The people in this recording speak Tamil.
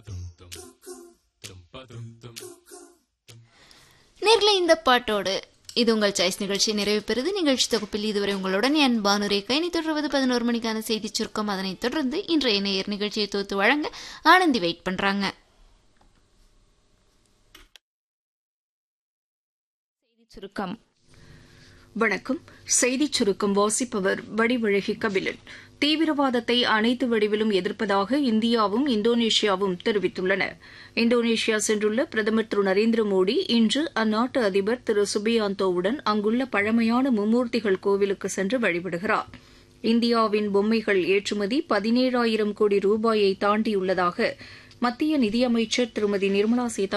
நேர்களை இந்த பாட்டோடு இது உங்கள் சாய்ஸ் நிகழ்ச்சி நிறைவு பெறுது நிகழ்ச்சி தொகுப்பில் இதுவரை உங்களுடன் என் பானுரை கைனி தொடர்வது பதினோரு மணிக்கான செய்தி சுருக்கம் அதனைத் தொடர்ந்து இன்றைய நேயர் நிகழ்ச்சியை தொகுத்து வழங்க ஆனந்தி வெயிட் பண்றாங்க சுருக்கம் வணக்கம் செய்திச் சுருக்கம் வாசிப்பவர் வடிவழகி கபிலன் தீவிரவாதத்தை அனைத்து வடிவிலும் எதிர்ப்பதாக இந்தியாவும் இந்தோனேஷியாவும் தெரிவித்துள்ளன இந்தோனேஷியா சென்றுள்ள பிரதமர் திரு நரேந்திர மோடி இன்று அந்நாட்டு அதிபர் திரு சுபியாந்தோவுடன் அங்குள்ள பழமையான மும்மூர்த்திகள் கோவிலுக்கு சென்று வழிபடுகிறார் இந்தியாவின் பொம்மைகள் ஏற்றுமதி பதினேழாயிரம் கோடி ரூபாயை தாண்டியுள்ளதாக மத்திய நிதியமைச்சர் திருமதி நிர்மலா சீதாராமன்